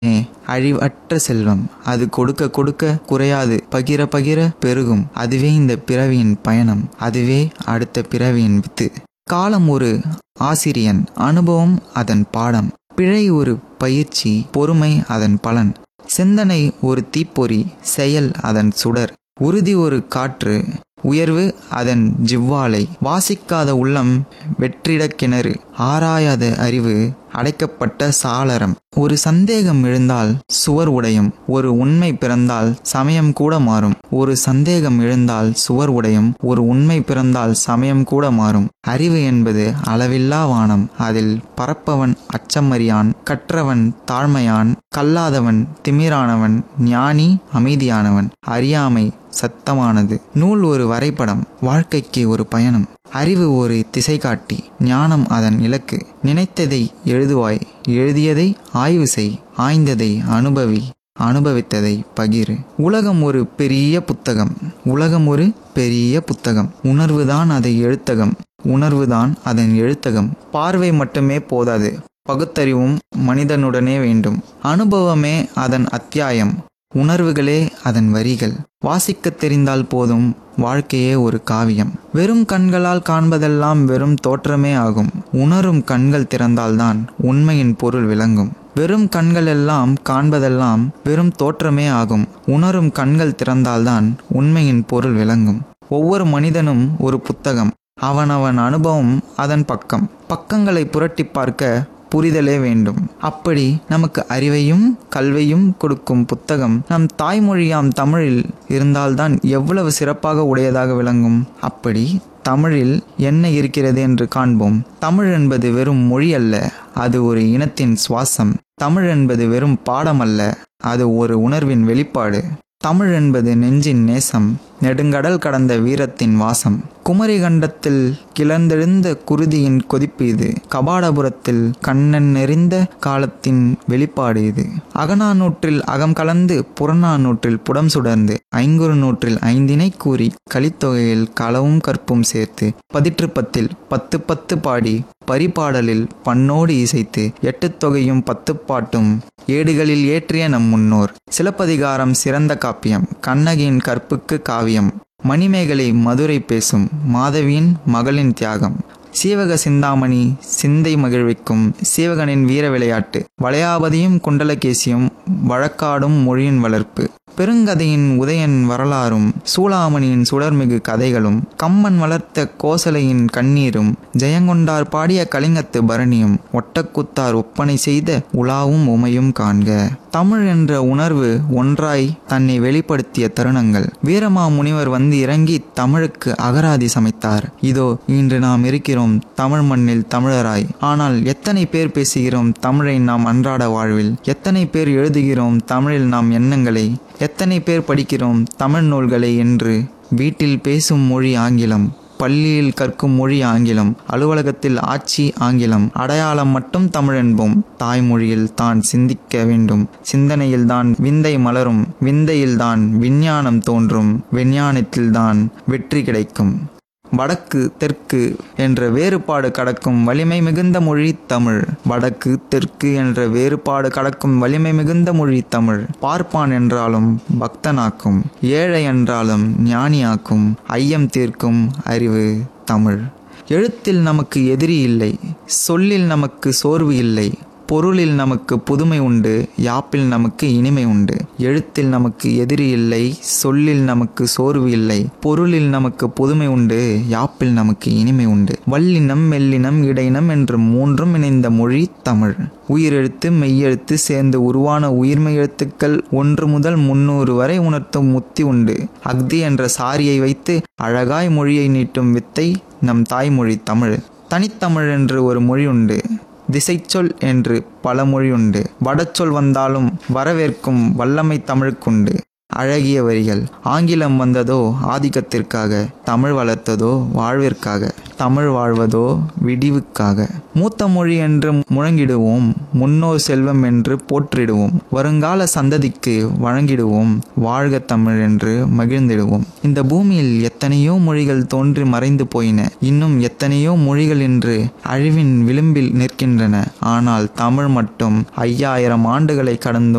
ஏ, அழிவற்ற செல்வம் அது கொடுக்க கொடுக்க குறையாது பகிர பகிர பெருகும் அதுவே இந்த பிறவியின் பயணம் அதுவே அடுத்த பிறவியின் வித்து காலம் ஒரு ஆசிரியன் அனுபவம் அதன் பாடம் பிழை ஒரு பயிற்சி பொறுமை அதன் பலன் சிந்தனை ஒரு தீப்பொறி செயல் அதன் சுடர் உறுதி ஒரு காற்று உயர்வு அதன் ஜிவ்வாலை வாசிக்காத உள்ளம் வெற்றிடக் கிணறு ஆராயாத அறிவு அடைக்கப்பட்ட சாளரம் ஒரு சந்தேகம் எழுந்தால் சுவர் உடையும் ஒரு உண்மை பிறந்தால் சமயம் கூட மாறும் ஒரு சந்தேகம் எழுந்தால் சுவர் உடையும் ஒரு உண்மை பிறந்தால் சமயம் கூட மாறும் அறிவு என்பது அளவில்லா வானம் அதில் பறப்பவன் அச்சமறியான் கற்றவன் தாழ்மையான் கல்லாதவன் திமிரானவன் ஞானி அமைதியானவன் அறியாமை சத்தமானது நூல் ஒரு வரைபடம் வாழ்க்கைக்கு ஒரு பயணம் அறிவு ஒரு திசைகாட்டி ஞானம் அதன் இலக்கு நினைத்ததை எழுதுவாய் எழுதியதை ஆய்வு செய் ஆய்ந்ததை அனுபவி அனுபவித்ததை பகிர் உலகம் ஒரு பெரிய புத்தகம் உலகம் ஒரு பெரிய புத்தகம் உணர்வுதான் அதை எழுத்தகம் உணர்வுதான் அதன் எழுத்தகம் பார்வை மட்டுமே போதாது பகுத்தறிவும் மனிதனுடனே வேண்டும் அனுபவமே அதன் அத்தியாயம் உணர்வுகளே அதன் வரிகள் வாசிக்கத் தெரிந்தால் போதும் வாழ்க்கையே ஒரு காவியம் வெறும் கண்களால் காண்பதெல்லாம் வெறும் தோற்றமே ஆகும் உணரும் கண்கள் திறந்தால்தான் உண்மையின் பொருள் விளங்கும் வெறும் கண்கள் எல்லாம் காண்பதெல்லாம் வெறும் தோற்றமே ஆகும் உணரும் கண்கள் திறந்தால்தான் உண்மையின் பொருள் விளங்கும் ஒவ்வொரு மனிதனும் ஒரு புத்தகம் அவனவன் அனுபவம் அதன் பக்கம் பக்கங்களை புரட்டி பார்க்க புரிதலே வேண்டும் அப்படி நமக்கு அறிவையும் கல்வியும் கொடுக்கும் புத்தகம் நம் தாய்மொழியாம் தமிழில் இருந்தால்தான் எவ்வளவு சிறப்பாக உடையதாக விளங்கும் அப்படி தமிழில் என்ன இருக்கிறது என்று காண்போம் தமிழ் என்பது வெறும் மொழி அல்ல அது ஒரு இனத்தின் சுவாசம் தமிழ் என்பது வெறும் பாடம் அல்ல அது ஒரு உணர்வின் வெளிப்பாடு தமிழ் என்பது நெஞ்சின் நேசம் நெடுங்கடல் கடந்த வீரத்தின் வாசம் குமரி கண்டத்தில் கிளர்ந்தெழுந்த குருதியின் கொதிப்பு இது கபாடபுரத்தில் கண்ணன் நெறிந்த காலத்தின் வெளிப்பாடு இது அகநானூற்றில் அகம் கலந்து புறநானூற்றில் புடம் சுடர்ந்து ஐங்குறு நூற்றில் ஐந்தினை கூறி கலித்தொகையில் களவும் கற்பும் சேர்த்து பதிற்றுப்பத்தில் பத்து பத்து பாடி பரிபாடலில் பண்ணோடு இசைத்து எட்டுத் தொகையும் பத்து பாட்டும் ஏடுகளில் ஏற்றிய நம் முன்னோர் சிலப்பதிகாரம் சிறந்த காப்பியம் கண்ணகியின் கற்புக்கு காவியம் மணிமேகலை மதுரை பேசும் மாதவியின் மகளின் தியாகம் சீவக சிந்தாமணி சிந்தை மகிழ்விக்கும் சீவகனின் வீர விளையாட்டு வளையாபதியும் குண்டலகேசியும் வழக்காடும் மொழியின் வளர்ப்பு பெருங்கதையின் உதயன் வரலாறும் சூளாமணியின் சுடர்மிகு கதைகளும் கம்மன் வளர்த்த கோசலையின் கண்ணீரும் ஜெயங்கொண்டார் பாடிய கலிங்கத்து பரணியும் ஒட்டக்குத்தார் ஒப்பனை செய்த உலாவும் உமையும் காண்க தமிழ் என்ற உணர்வு ஒன்றாய் தன்னை வெளிப்படுத்திய தருணங்கள் வீரமா முனிவர் வந்து இறங்கி தமிழுக்கு அகராதி சமைத்தார் இதோ இன்று நாம் இருக்கிறோம் தமிழ் மண்ணில் தமிழராய் ஆனால் எத்தனை பேர் பேசுகிறோம் தமிழை நாம் அன்றாட வாழ்வில் எத்தனை பேர் எழுதுகிறோம் தமிழில் நாம் எண்ணங்களை எத்தனை பேர் படிக்கிறோம் தமிழ் நூல்களை என்று வீட்டில் பேசும் மொழி ஆங்கிலம் பள்ளியில் கற்கும் மொழி ஆங்கிலம் அலுவலகத்தில் ஆட்சி ஆங்கிலம் அடையாளம் மட்டும் தமிழ் என்போம் தாய்மொழியில் தான் சிந்திக்க வேண்டும் சிந்தனையில்தான் விந்தை மலரும் விந்தையில்தான் விஞ்ஞானம் தோன்றும் விஞ்ஞானத்தில்தான் வெற்றி கிடைக்கும் வடக்கு தெற்கு என்ற வேறுபாடு கடக்கும் வலிமை மிகுந்த மொழி தமிழ் வடக்கு தெற்கு என்ற வேறுபாடு கடக்கும் வலிமை மிகுந்த மொழி தமிழ் பார்ப்பான் என்றாலும் பக்தனாக்கும் ஏழை என்றாலும் ஞானியாக்கும் ஐயம் தீர்க்கும் அறிவு தமிழ் எழுத்தில் நமக்கு எதிரி இல்லை சொல்லில் நமக்கு சோர்வு இல்லை பொருளில் நமக்கு புதுமை உண்டு யாப்பில் நமக்கு இனிமை உண்டு எழுத்தில் நமக்கு எதிரி இல்லை சொல்லில் நமக்கு சோர்வு இல்லை பொருளில் நமக்கு புதுமை உண்டு யாப்பில் நமக்கு இனிமை உண்டு வல்லினம் மெல்லினம் இடையினம் என்று மூன்றும் இணைந்த மொழி தமிழ் உயிரெழுத்து மெய்யெழுத்து சேர்ந்து உருவான உயிர்மை எழுத்துக்கள் ஒன்று முதல் முன்னூறு வரை உணர்த்தும் முத்தி உண்டு அக்தி என்ற சாரியை வைத்து அழகாய் மொழியை நீட்டும் வித்தை நம் தாய்மொழி தமிழ் தனித்தமிழ் என்று ஒரு மொழி உண்டு திசைச்சொல் என்று பல மொழியுண்டு வடச்சொல் வந்தாலும் வரவேற்கும் வல்லமை தமிழுக்குண்டு அழகிய வரிகள் ஆங்கிலம் வந்ததோ ஆதிக்கத்திற்காக தமிழ் வளர்த்ததோ வாழ்விற்காக தமிழ் வாழ்வதோ விடிவுக்காக மூத்த மொழி என்று முழங்கிடுவோம் முன்னோர் செல்வம் என்று போற்றிடுவோம் வருங்கால சந்ததிக்கு வழங்கிடுவோம் வாழ்க தமிழ் என்று மகிழ்ந்திடுவோம் இந்த பூமியில் எத்தனையோ மொழிகள் தோன்றி மறைந்து போயின இன்னும் எத்தனையோ மொழிகள் இன்று அழிவின் விளிம்பில் நிற்கின்றன ஆனால் தமிழ் மட்டும் ஐயாயிரம் ஆண்டுகளை கடந்தும்